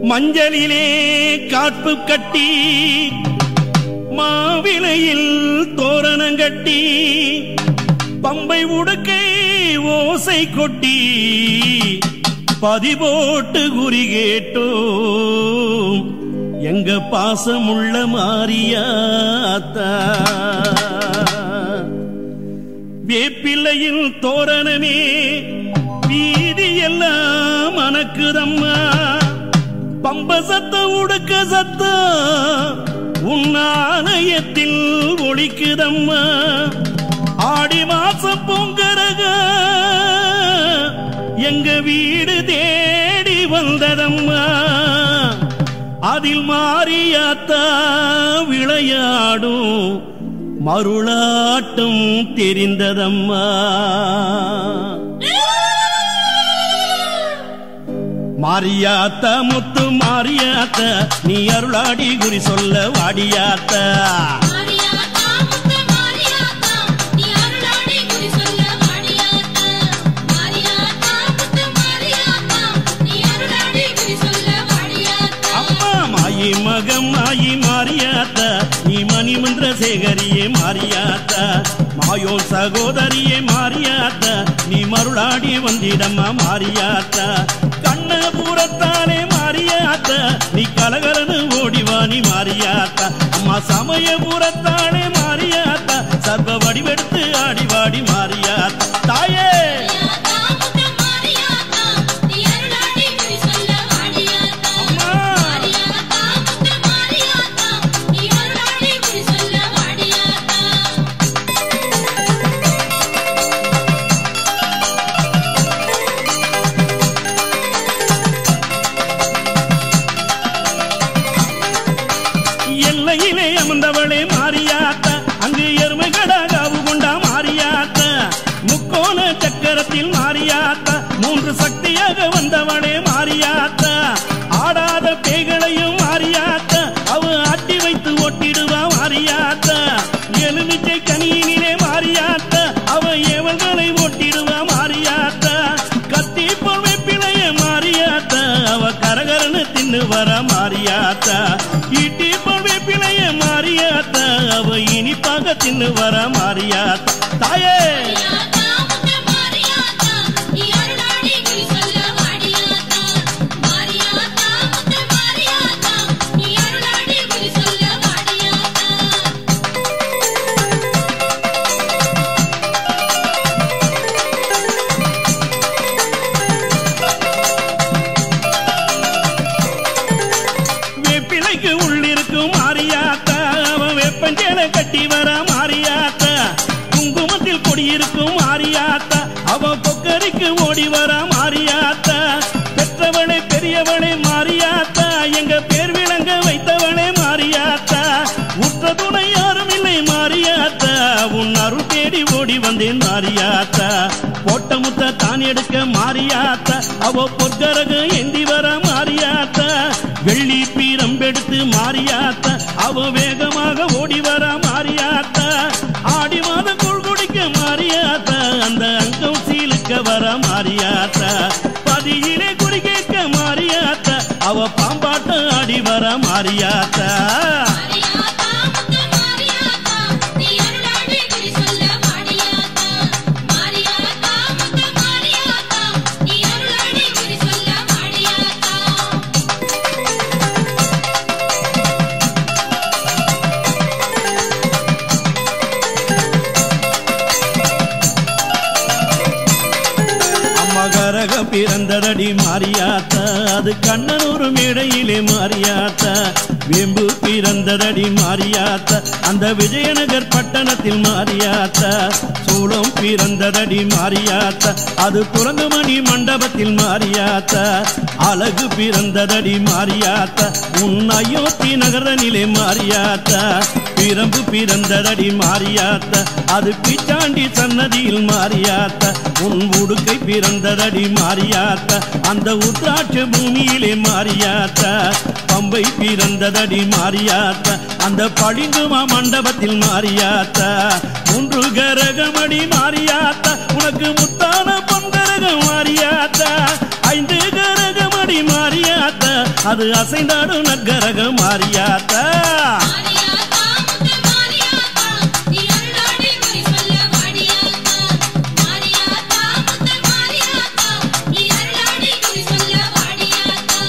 மஞ்சளிலே காப்பு கட்டி மாவிலையில் தோரணம் கட்டி பம்பை உடுக்கை ஓசை கொட்டி பதிபோட்டு குறி கேட்டோம் எங்க பாசமுள்ள மாரியாத்தா வேப்பிள்ளையில் தோரணமே வீதி எல்லாம் மணக்குதம்மா பம்ப சத்தம் உடுக்க சத்தம் உன் ஆலயத்தில் ஒழிக்குதம்மா ஆடி மாசம் பொங்கரக எங்க வீடு தேடி வந்ததம்மா அதில் மாறியாத்தா விளையாடும் மருளாட்டம் தெரிந்ததம்மா மாரியாத்த முத்து மாரியாத்த நீ அருளாடி குறி சொல்ல வாடியாத்த மாரியாத்தா முத்து மாரியாத்தா நீ அருளாடி குறி சொல்ல வாடியாத்தா மாரியாத்தா முத்து மாரியாத்தா நீ அருளாடி குறி சொல்ல வாடியாத்தா அம்மா மாயி மகம் மாயி மாரியாத்த நீ மணிமந்திர சேகரியே மாரியாத்த மாயோன் சகோதரியே மாரியாத்த நீ மருளாடி வந்திடம்மா மாரியாத்த கண்ணபுரத்தாலே மாரியாத்த நீ கலகலனு ஓடிவாணி மாரியாத்த அம்மா சமயபுரத்தாலே மாரியாத்த சர்வ வடிவெடுத்து ஆடிவாடி மாரியாத்த தாயே மாரியாத்தா முத்து மாரியாத்தா நீ அருளாடி குறி சொல்ல வாடியாத்தா அம்மா மாரியாத்தா முத்து மாரியாத்தா நீ அருளாடி குறி சொல்ல வாடியாத்தா எல்லையிலே அமர்ந்தவளே மாரியாத்த அங்கு எருமைகடா காவு கொண்டா மாரியாத்த முக்கோண சக்கரத்தில் மாரியாத்த மூன்று சக்தியாக வந்தவளே மாரியாத்த ஆடாத பேய்களையும் மாரியாத்த அவ ஆட்டி வைத்து ஒட்டிடுவா மாரியாத்த எலுமிச்சை கனியினிலே மாரியாத்த அவ ஏவல்களை ஒட்டிடுவா மாரியாத்த கத்தி பொறுமை பிழைய மாரியாத்த அவ கரகரன்னு தின்னு வர மாரியாத்த ஈட்டி பொறுமை பிழைய மாரியாத்த அவ இனிப்பாக தின்னு வர மாரியாத்த தாயே மாரியாத்தா முத்து மாரியாத்தா நீ அருளாடி குறி சொல்ல வாடியாத்தா மாரியாத்தா முத்து மாரியாத்தா நீ அருளாடி குறி சொல்ல வாடியாத்தா வேப்பிலைக்கு உள்ளிருக்கும் மாரியாத்த அவன் வெப்பஞ்சேல கட்டி வர மாரியாத்த குங்குமத்தில் கொடியிருக்கும் மாரியாத்த அவன் பொக்கரிக்கு ஓடி வர மாரியாத்த பெற்றவளே பெரியவளே மாரியாத்த எங்க பேர் விளங்க வைத்தவளே மாரியாத்த உற்ற துணை யாரும் இல்லை மாரியாத்த உன் அருள் தேடி ஓடி வந்தேன் மாரியாத்த போட்ட முத்த தான் எடுக்க மாரியாத்த அவ பொற்கரகு ஏந்தி வர மாரியாத்த வெள்ளி பீரம்பெடுத்து மாரியாத்த அவ வேகமாக ஓடி வர மாரியாத்த ஆடி மாத கூழ் குடிக்க மாரியாத்த அந்த அங்கம் சீலுக்க வர மாரியாத்த பதியிலே குறி கேட்க மாரியாத்த அவ பாம்பாட்டம் ஆடி வர மாரியாத்த மாரியாத்தா முத்து மாரியாத்தா நீ அருளாடி குறி சொல்ல வாடியாத்தா மாரியாத்தா முத்து மாரியாத்தா நீ அருளாடி குறி சொல்ல வாடியாத்தா அம்மகரக பிறந்ததடி மாரியாத்த அது கண்ணனூர் மேடையிலே மாரியாத்த வேம்பு பிறந்ததடி மாரியாத்த அந்த விஜயநகர் பட்டணத்தில் மாரியாத்த சூளம் பிறந்ததடி மாரியாத்த அது துறங்குமணி மண்டபத்தில் மாரியாத்த அழகு பிறந்ததடி மாரியாத்த உன் அயோத்தி நகரனிலே மாரியாத்த பிரம்பு பிறந்ததடி மாரியாத்த அது பிச்சாண்டி சன்னதியில் மாரியாத்த உன் உடுக்கை பிறந்ததடி மாரியாத்த அந்த உத்ராட்ச பூமியிலே மாரியாத்த பம்பை பிறந்ததடி மாரியாத்த அந்த பளிங்குமா மண்டபத்தில் மாரியாத்த மூன்று கரகமடி மாரியாத்த உனக்கு முத்தான பொன்கரகம் மாரியாத்த ஐந்து கரகமடி மாரியாத்த அது அசைந்தாடும் நக்கரக மாரியாத்தா மாரியாத்தா முத்து மாரியாத்தா நீ அருளாடி குறி சொல்ல வாடியாத்தா மாரியாத்தா முத்து மாரியாத்தா நீ அருளாடி குறி சொல்ல வாடியாத்தா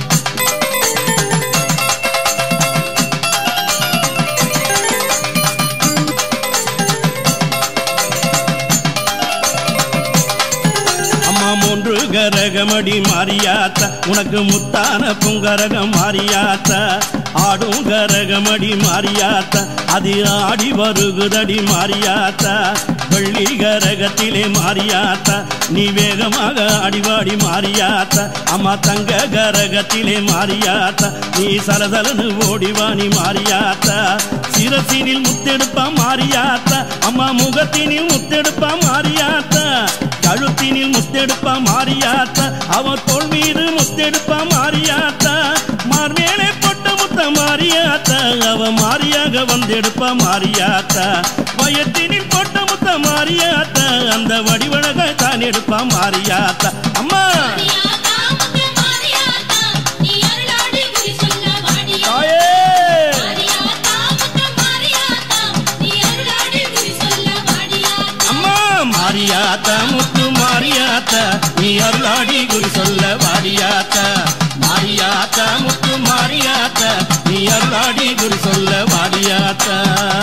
அம்மா மூன்று கரகமடி மாரியாத்தா உனக்கு முத்தான புங்கரகம் மாரியாத்தா ஆடும் கரகமடி மாரியாத்தா அது ஆடி வருகுதடி மாரியாத்தா வெள்ளி கரகத்திலே மாரியாத்தா நீ வேகமாக அடிவாடி மாரியாத்தா அம்மா தங்க கரகத்திலே மாரியாத்தா நீ சலசலனு ஓடிவாணி மாரியாத்தா சிரசினில் முத்தெடுப்பா மாரியாத்தா அம்மா முகத்தினில் முத்தெடுப்பா மாரியாத்தா கழுத்தினில் முத்தெடுப்பா மாரியாத்தா அவன் தோல் மீது முத்தெடுப்பா மாரியாத்தா மார்மேலே பொட்ட முத்த மாரியாத்தா அவ மாரியாக வந்தெடுப்பா மாரியாத்தா வயத்தினில் பொட்ட முத்த மாரியாத்தா அந்த வடிவழக தான் எடுப்பா மாரியாத்தா அம்மா மாரியாத்தா முத்து மாரியாத்தா நீ அருளாடி குறி சொல்ல வாடியாத்தா தாயே மாரியாத்தா முத்து மாரியாத்தா நீ அருளாடி குறி சொல்ல வாடியாத்தா அம்மா மாரியாத்தா முத்து மாரியாத்தா நீ அருளாடி குரு சொல்ல வாடியாத்தா மாரியாத்தா முத்து மாரியாத்தா நீ அருளாடி குரு சொல்ல வாடியாத்தா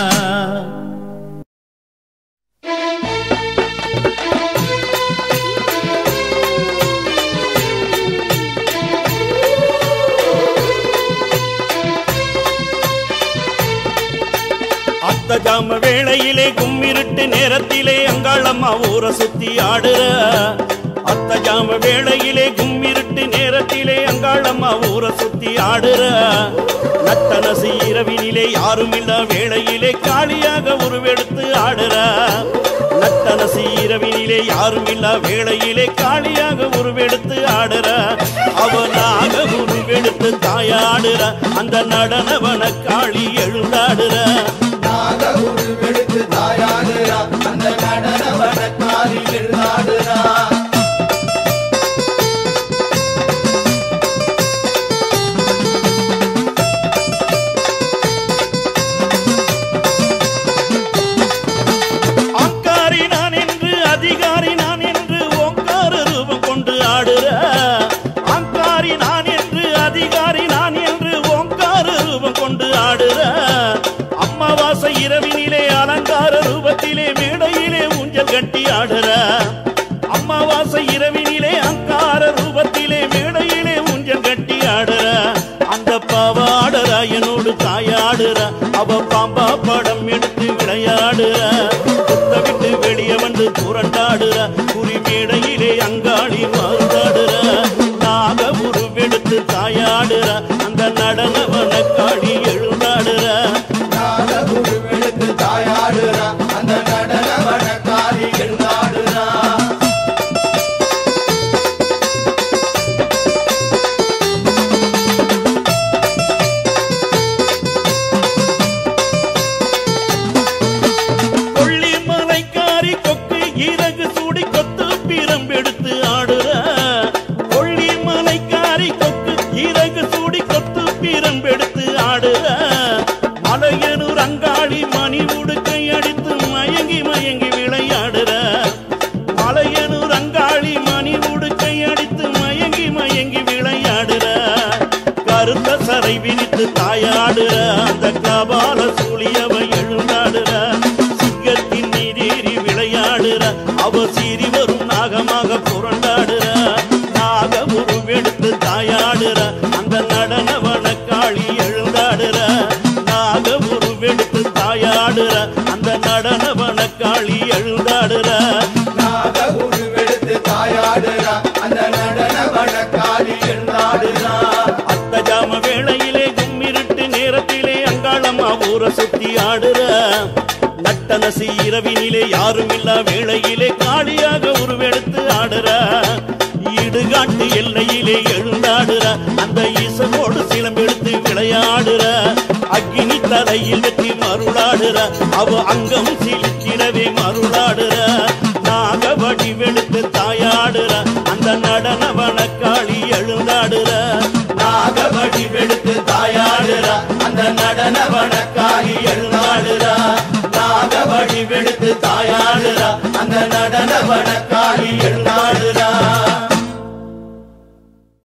அத்த ஜாம வேளையிலே கும்மிருட்டு நேரத்திலே அங்காளம்மா ஊரை சுத்தி ஆடுற அத்த ஜாம வேளையிலே கும்மிருட்டு நேரத்திலே அங்காளம்மா ஊரை சுத்தி ஆடுற நட்டனசு இரவினிலே யாரும் இல்ல வேளையிலே காளியாக உருவெடுத்து ஆடுற நட்டனசு இரவினிலே யாரும் இல்ல வேளையிலே காளியாக உருவெடுத்து ஆடுற அவனாக உருவெடுத்து தாயாடுற அந்த நடனவன காளி எழுந்தாடுற நாக உருவெடுத்து தாயாடுறா அந்த நடன வடக்காரி எழுதாடுறா ஆங்காரி நான் என்று அதிகாரி நான் என்று ஓங்கார ரூபம் கொண்டு ஆடுற ஆங்காரி நான் என்று அதிகாரி நான் என்று ஓங்கார ரூபம் கொண்டு ஆடுற அம்மாவாசை இரவினிலே அலங்கார ரூபத்திலே மேடையிலே ஊஞ்சல் கட்டி ஆடுற அம்மாவாசை இரவினிலே அங்கார ரூபத்திலே மேடையிலே ஊஞ்சல் கட்டி ஆடுற அந்த பாவாடுற என்னோடு தாயாடுற அவ பாம்பா படம் எடுத்து விளையாடுற குத்த விட்டு வெளியே வந்து புரண்டாடுற குறி மேடையிலே அங்காளி மருந்தாடுற நாக உருவெடுத்து தாயாடுற அந்த நடனவன காளி எழுந்தாடுற நாக உருவெடுத்து தாயாடுறா அந்த நடன வடக்காரி எழுதாடுறா கொள்ளி மலைக்காரி கொக்கு இறகு சூடி கொத்து பிரம்பெடுத்து ஆடுற கொள்ளி மலைக்காரி கொக்கு இறகு சூடி கொத்து பிரம்பெடுத்து ஆடுற மலையனூர் அங்காளி மணி உடுக்கை அடித்து மயங்கி மயங்கி விளையாடுற மலையனூர் அங்காளி மணி உடுக்கை அடித்து மயங்கி மயங்கி விளையாடுற கருத்த சரை விரித்து தாயாடுற அந்த கபால சூழியவ எழுந்தாடுற சிங்கத்தின் நீரேறி விளையாடுற அவ சீறி வரும் நாகமாக புரண்டாடுற நாக உருவெடுத்து தாயாடுற அந்த நடனவன காளி எழுந்தாடுற நாக உருவெடுத்து தாயாடுற அந்த நடனவன காளி எழுந்தாடுற நாக உருவெடுத்து தாயாடுறா அந்த நடன வடக்காரி எழுதாடுறா அத்த ஜாம வேளையிலே கும்மிருட்டு நேரத்திலே அங்காளம்மா ஊரை சுத்தி ஆடுற நட்டனசி இரவினிலே யாரும் இல்ல வேளையிலே காளியாக உருவெடுத்து ஆடுற இடுகாட்டு எல்லையிலே எழுந்தாடுற அந்த ஈசனோடு சிலம்பெடுத்து விளையாடுற அக்கினி தலையில் வெற்றி மருளாடுற அவ அங்கம் சிலித்திடவே மருளாடுற நாக வடிவெடுத்து தாயாடுற அந்த நடனவன காளி எழுந்தாடுற நாக வடிவெடுத்து தாயாடுறா அந்த நடன வனக்காளி எழுநாடுறா நாக வடிவெடுத்து தாயாடுறா அந்த நடன வனக்காளி எழுநாடுறா